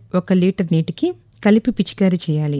ఒక లీటర్ నీటికి కలిపి పిచికారీ చేయాలి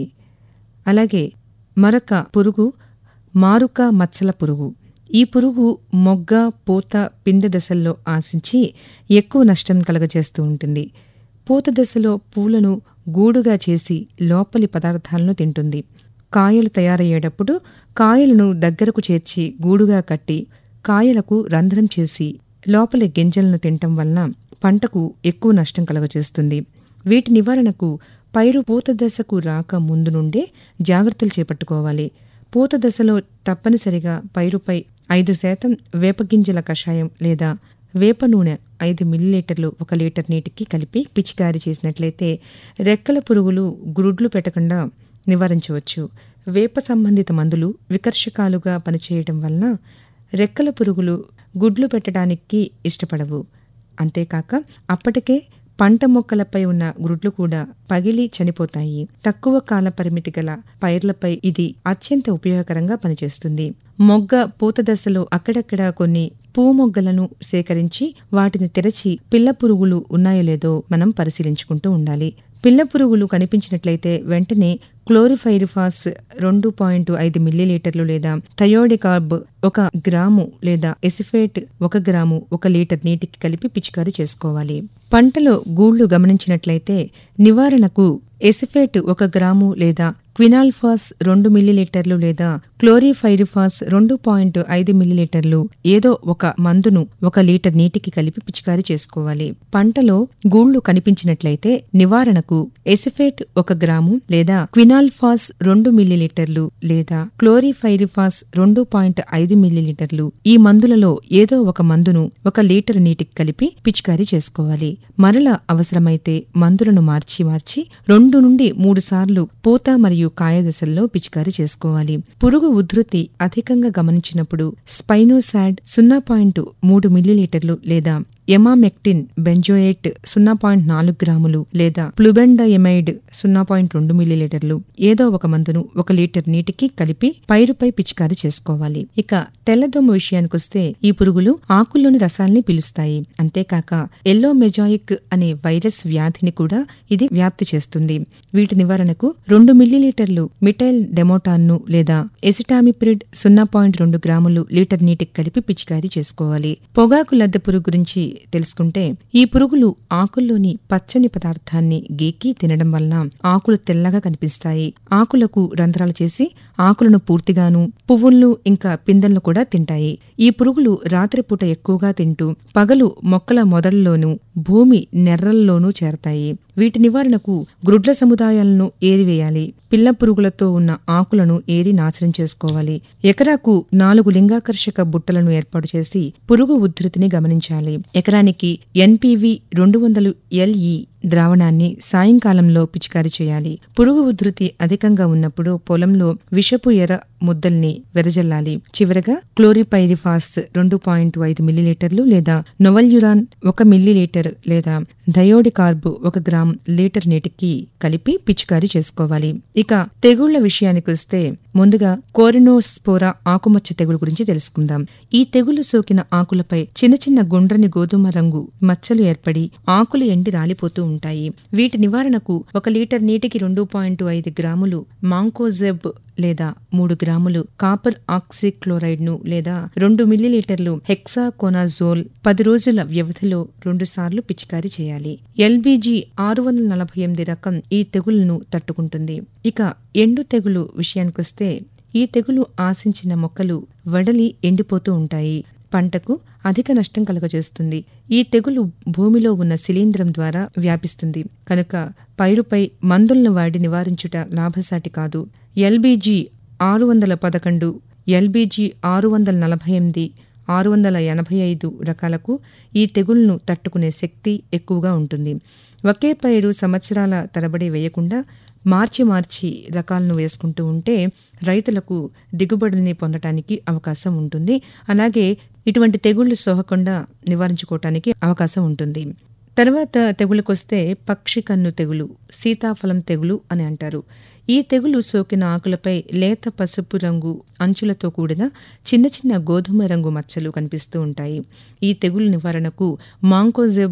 అలాగే మరొక పురుగు మారుక మచ్చల పురుగు ఈ పురుగు మొగ్గ పూత పిందె దశల్లో ఆశించి ఎక్కువ నష్టం కలగజేస్తూ ఉంటుంది పూత దశలో పూలను గూడుగా చేసి లోపలి పదార్థాలను తింటుంది కాయలు తయారయ్యేటప్పుడు కాయలను దగ్గరకు చేర్చి గూడుగా కట్టి కాయలకు రంధ్రం చేసి లోపలి గింజలను తినటం వలన పంటకు ఎక్కువ నష్టం కలగజేస్తుంది వీటి నివారణకు పైరు పూత దశకు రాక ముందు నుండే జాగ్రత్తలు చేపట్టుకోవాలి పూత దశలో తప్పనిసరిగా పైరుపై ఐదు శాతం వేపగింజల కషాయం లేదా వేప నూనె ఐదు మిల్లీలీటర్లు ఒక లీటర్ నీటికి కలిపి పిచికారీ చేసినట్లయితే రెక్కల పురుగులు గురుడ్లు పెట్టకుండా నివారించవచ్చు వేప సంబంధిత మందులు వికర్షకాలుగా పనిచేయడం వలన రెక్కల పురుగులు గుడ్లు పెట్టడానికి ఇష్టపడవు అంతేకాక అప్పటికే పంట మొక్కలపై ఉన్న గుడ్లు కూడా పగిలి చనిపోతాయి తక్కువ కాల పరిమితి గల పైర్లపై ఇది అత్యంత ఉపయోగకరంగా పనిచేస్తుంది మొగ్గ పూత దశలో అక్కడక్కడ కొన్ని పూమొగ్గలను సేకరించి వాటిని తెరచి పిల్ల పురుగులు ఉన్నాయో లేదో మనం పరిశీలించుకుంటూ ఉండాలి పిల్ల పురుగులు కనిపించినట్లయితే వెంటనే క్లోరిఫైరిఫాస్ రెండు పాయింట్ ఐదు మిల్లీలీటర్లు లేదా థయోడికార్బ్ ఒక గ్రాము లేదా ఎసిఫేట్ ఒక గ్రాము ఒక లీటర్ నీటికి కలిపి పిచికారీ చేసుకోవాలి పంటలో గూళ్లు గమనించినట్లయితే నివారణకు ఎసిఫేట్ ఒక గ్రాము లేదా క్వినాల్ఫాస్ రెండు మిల్లీలీటర్లు లేదా క్లోరిఫైరిఫాస్ రెండు పాయింట్ ఐదు మిల్లీలీటర్లు ఏదో ఒక మందును ఒక లీటర్ నీటికి కలిపి పిచికారీ చేసుకోవాలి పంటలో గూళ్లు కనిపించినట్లయితే నివారణకు ఎసిఫేట్ ఒక గ్రాము లేదా క్వినాల్ఫాస్ రెండు మిల్లీలీటర్లు లేదా క్లోరిఫైరిఫాస్ రెండు పాయింట్ ఐదు మిల్లీలీటర్లు ఈ మందులలో ఏదో ఒక మందును ఒక లీటర్ నీటికి కలిపి పిచికారీ చేసుకోవాలి మరల అవసరమైతే మందులను మార్చి మార్చి రెండు నుండి మూడు సార్లు పూత మరియు కాయ దశల్లో పిచికారీ చేసుకోవాలి పురుగు ఉధృతి అధికంగా గమనించినప్పుడు స్పైనోసాడ్ సున్నా పాయింట్ మూడు మిల్లీలీటర్లు లేదా ఎమామెక్టిన్ బెంజోయేట్ సున్నా పాయింట్ నాలుగు గ్రాములు లేదా ప్లుబెండయమైడ్ సున్నా పాయింట్ రెండు మిల్లీలీటర్లు ఏదో ఒక మందును ఒక లీటర్ నీటికి కలిపి పైరుపై పిచికారీ చేసుకోవాలి ఇక తెల్లదోమ విషయానికొస్తే ఈ పురుగులు ఆకుల్లోని రసాల్ని పిలుస్తాయి అంతేకాక ఎల్లో మెజాయిక్ అనే వైరస్ వ్యాధిని కూడా ఇది వ్యాప్తి చేస్తుంది వీటి నివారణకు రెండు మిల్లీలీటర్లు మిటైల్ డెమోటాన్ను లేదా ఎసిటామిప్రిడ్ సున్నా పాయింట్ రెండు గ్రాములు లీటర్ నీటికి కలిపి పిచికారీ చేసుకోవాలి పొగాకు లద్దె పురుగు గురించి తెలుసుకుంటే ఈ పురుగులు ఆకుల్లోని పచ్చని పదార్థాన్ని గీకి తినడం వలన ఆకులు తెల్లగా కనిపిస్తాయి ఆకులకు రంధ్రాలు చేసి ఆకులను పూర్తిగాను పువ్వులను ఇంకా పిందెలను కూడా తింటాయి ఈ పురుగులు రాత్రిపూట ఎక్కువగా తింటూ పగలు మొక్కల మొదళ్లలోనూ భూమి నెర్రల్లోనూ చేరతాయి వీటి నివారణకు గ్రుడ్ల సముదాయాలను ఏరివేయాలి పిల్ల పురుగులతో ఉన్న ఆకులను ఏరి నాశనం చేసుకోవాలి ఎకరాకు నాలుగు లింగాకర్షక బుట్టలను ఏర్పాటు చేసి పురుగు ఉధృతిని గమనించాలి ఎకరానికి ఎన్పివి రెండు వందలు ఎల్ఈ ద్రావణాన్ని సాయంకాలంలో పిచికారీ చేయాలి పురుగు ఉధృతి అధికంగా ఉన్నప్పుడు పొలంలో విషపు ఎర్ర ముద్దల్ని వెదజల్లాలి చివరగా క్లోరిపైరిఫాస్ రెండు పాయింట్ ఐదు మిల్లీలీటర్లు లేదా నొవల్యురాన్ ఒక మిల్లీలీటర్ లేదా థయోడికార్బ్ ఒక గ్రామ్ లీటర్ నీటికి కలిపి పిచికారీ చేసుకోవాలి ఇక తెగుళ్ల విషయానికి వస్తే ముందుగా కోరినోస్పోరా ఆకుమచ్చ తెగులు గురించి తెలుసుకుందాం ఈ తెగులు సోకిన ఆకులపై చిన్న చిన్న గుండ్రని గోధుమ రంగు మచ్చలు ఏర్పడి ఆకులు ఎండి రాలిపోతూ ఉంటాయి వీటి నివారణకు ఒక లీటర్ నీటికి రెండు పాయింట్ ఐదు గ్రాములు మాంకోజెబ్ లేదా మూడు గ్రాములు కాపర్ ఆక్సిక్లోరైడ్ ను లేదా రెండు మిల్లీలీటర్లు హెక్సాకోనాజోల్ పది రోజుల వ్యవధిలో రెండు సార్లు పిచికారీ చేయాలి ఎల్బీజీ ఆరు వందల నలభై ఎనిమిది రకం ఈ తెగులును తట్టుకుంటుంది ఇక ఎండు తెగులు విషయానికొస్తే ఈ తెగులు ఆశించిన మొక్కలు వడలి ఎండిపోతూ ఉంటాయి పంటకు అధిక నష్టం కలుగజేస్తుంది ఈ తెగులు భూమిలో ఉన్న శిలీంధ్రం ద్వారా వ్యాపిస్తుంది కనుక పైరుపై మందులను వాడి నివారించుట లాభసాటి కాదు ఎల్బీజీ ఆరు వందల పదకొండు ఎల్బీజీ ఆరు వందల నలభై ఎనిమిది ఆరు వందల ఎనభై ఐదు రకాలకు ఈ తెగుళ్లను తట్టుకునే శక్తి ఎక్కువగా ఉంటుంది ఒకే పైరు సంవత్సరాల తరబడి వేయకుండా మార్చి మార్చి రకాలను వేసుకుంటూ ఉంటే రైతులకు దిగుబడుల్ని పొందటానికి అవకాశం ఉంటుంది అలాగే ఇటువంటి తెగుళ్లు సోకకుండా నివారించుకోవటానికి అవకాశం ఉంటుంది తర్వాత తెగులుకొస్తే పక్షి కన్ను తెగులు సీతాఫలం తెగులు అని అంటారు ఈ తెగులు సోకిన ఆకులపై లేత పసుపు రంగు అంచులతో కూడిన చిన్న చిన్న గోధుమ రంగు మచ్చలు కనిపిస్తూ ఉంటాయి ఈ తెగులు నివారణకు మాంకోజెబ్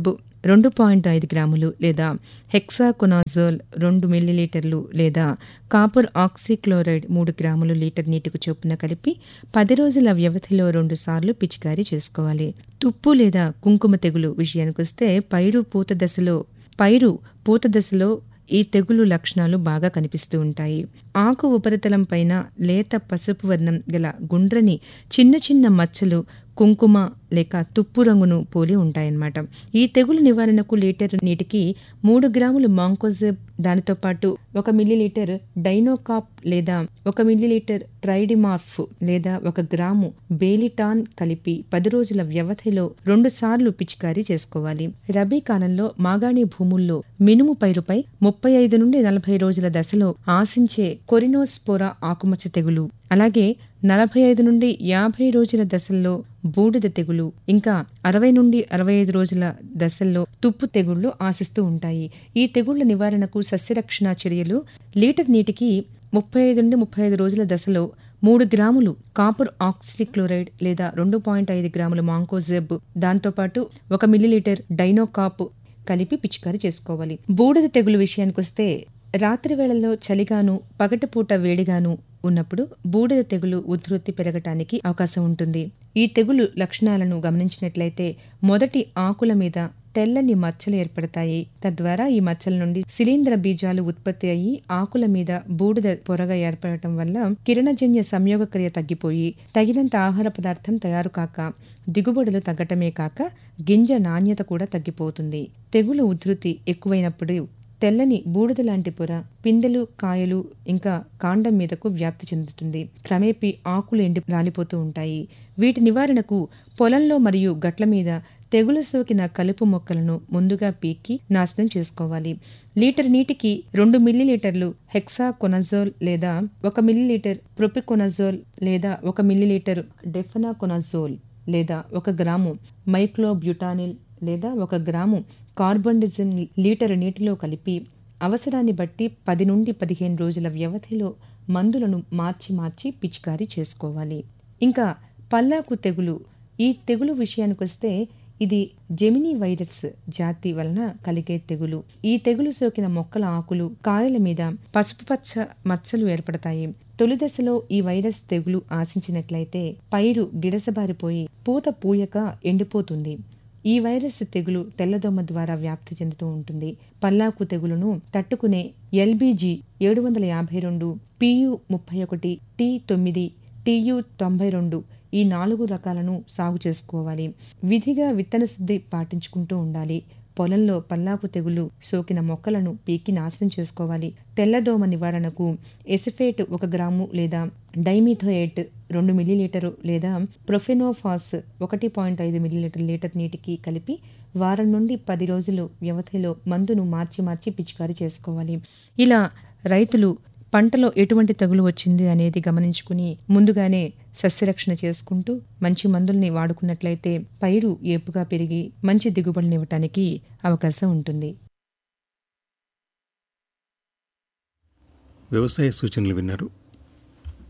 రెండు పాయింట్ ఐదు గ్రాములు లేదా హెక్సాకొనాజోల్ రెండు మిల్లీలీటర్లు లేదా కాపర్ ఆక్సీక్లోరైడ్ మూడు గ్రాములు లీటర్ నీటికి చొప్పున కలిపి పది రోజుల వ్యవధిలో రెండు సార్లు పిచికారీ చేసుకోవాలి తుప్పు లేదా కుంకుమ తెగులు విషయానికొస్తే పైరు పూత దశలో పైరు పూత దశలో ఈ తెగులు లక్షణాలు బాగా కనిపిస్తూ ఉంటాయి ఆకు ఉపరితలం పైన లేత పసుపు వర్ణం గల గుండ్రని చిన్న చిన్న మచ్చలు కుంకుమ లేక తుప్పు రంగును పోలి ఉంటాయన్నమాట ఈ తెగులు నివారణకు లీటర్ నీటికి మూడు గ్రాములు మాంకోజెబ్ దానితో పాటు ఒక మిల్లీలీటర్ డైనోకాప్ లేదా ఒక మిల్లీలీటర్ ట్రైడిమార్ఫ్ లేదా ఒక గ్రాము బేలిటాన్ కలిపి పది రోజుల వ్యవధిలో రెండు సార్లు పిచికారీ చేసుకోవాలి రబీ కాలంలో మాగాణి భూముల్లో మినుము పైరుపై ముప్పై ఐదు నుండి నలభై రోజుల దశలో ఆశించే కొరినోస్పోరా ఆకుమచ్చ తెగులు అలాగే నలభై ఐదు నుండి యాభై రోజుల దశల్లో బూడిద తెగులు ఇంకా అరవై నుండి అరవై ఐదు రోజుల దశల్లో తుప్పు తెగుళ్లు ఆశిస్తూ ఉంటాయి ఈ తెగుళ్ల నివారణకు సస్యరక్షణ చర్యలు లీటర్ నీటికి ముప్పై ఐదు నుండి ముప్పై ఐదు రోజుల దశలో మూడు గ్రాములు కాపర్ ఆక్సిక్లోరైడ్ లేదా రెండు పాయింట్ ఐదు గ్రాములు మాంకోజెబ్ దాంతోపాటు ఒక మిల్లీలీటర్ డైనోకాప్ కలిపి పిచికారీ చేసుకోవాలి బూడిద తెగులు విషయానికొస్తే రాత్రి వేళల్లో చలిగాను పగటిపూట వేడిగాను ఉన్నప్పుడు బూడిద తెగులు ఉధృతి పెరగటానికి అవకాశం ఉంటుంది ఈ తెగులు లక్షణాలను గమనించినట్లయితే మొదటి ఆకుల మీద తెల్లని మచ్చలు ఏర్పడతాయి తద్వారా ఈ మచ్చల నుండి శిలీంద్ర బీజాలు ఉత్పత్తి అయ్యి ఆకుల మీద బూడిద పొరగా ఏర్పడటం వల్ల కిరణజన్య సంయోగక్రియ తగ్గిపోయి తగినంత ఆహార పదార్థం తయారు కాక దిగుబడులు తగ్గటమే కాక గింజ నాణ్యత కూడా తగ్గిపోతుంది తెగులు ఉధృతి ఎక్కువైనప్పుడు తెల్లని బూడిద లాంటి పొర పిందెలు కాయలు ఇంకా కాండం మీదకు వ్యాప్తి చెందుతుంది క్రమేపీ ఆకులు ఎండి రాలిపోతూ ఉంటాయి వీటి నివారణకు పొలంలో మరియు గట్ల మీద తెగులు సోకిన కలుపు మొక్కలను ముందుగా పీకి నాశనం చేసుకోవాలి లీటర్ నీటికి రెండు మిల్లీలీటర్లు హెక్సాకొనజోల్ లేదా ఒక మిల్లీలీటర్ ప్రొపికొనజోల్ లేదా ఒక మిల్లీలీటర్ డెఫనాకొనజోల్ లేదా ఒక గ్రాము మైక్లోబ్యూటానిల్ లేదా ఒక గ్రాము కార్బండిజన్ లీటర్ నీటిలో కలిపి అవసరాన్ని బట్టి పది నుండి పదిహేను రోజుల వ్యవధిలో మందులను మార్చి మార్చి పిచికారీ చేసుకోవాలి ఇంకా పల్లాకు తెగులు ఈ తెగులు విషయానికొస్తే ఇది జెమినీ వైరస్ జాతి వలన కలిగే తెగులు ఈ తెగులు సోకిన మొక్కల ఆకులు కాయల మీద పసుపు పచ్చ మచ్చలు ఏర్పడతాయి తొలి దశలో ఈ వైరస్ తెగులు ఆశించినట్లయితే పైరు గిడసబారిపోయి పూత పూయక ఎండిపోతుంది ఈ వైరస్ తెగులు తెల్లదోమ ద్వారా వ్యాప్తి చెందుతూ ఉంటుంది పల్లాకు తెగులును తట్టుకునే ఎల్బీజీ ఏడు వందల యాభై రెండు పియు ముప్పై ఒకటి టి తొమ్మిది టియు తొంభై రెండు ఈ నాలుగు రకాలను సాగు చేసుకోవాలి విధిగా విత్తన శుద్ధి పాటించుకుంటూ ఉండాలి పొలంలో పల్లాకు తెగులు సోకిన మొక్కలను పీకి నాశనం చేసుకోవాలి తెల్లదోమ నివారణకు ఎసిఫేట్ ఒక గ్రాము లేదా డైమిథోయేట్ రెండు మిల్లీలీటరు లేదా ప్రొఫెనోఫాస్ ఒకటి పాయింట్ ఐదు మిల్లీలీటర్ లీటర్ నీటికి కలిపి వారం నుండి పది రోజులు వ్యవధిలో మందును మార్చి మార్చి పిచికారీ చేసుకోవాలి ఇలా రైతులు పంటలో ఎటువంటి తగులు వచ్చింది అనేది గమనించుకుని ముందుగానే సస్యరక్షణ చేసుకుంటూ మంచి మందుల్ని వాడుకున్నట్లయితే పైరు ఏపుగా పెరిగి మంచి దిగుబడినివ్వటానికి అవకాశం ఉంటుంది వ్యవసాయ సూచనలు విన్నారు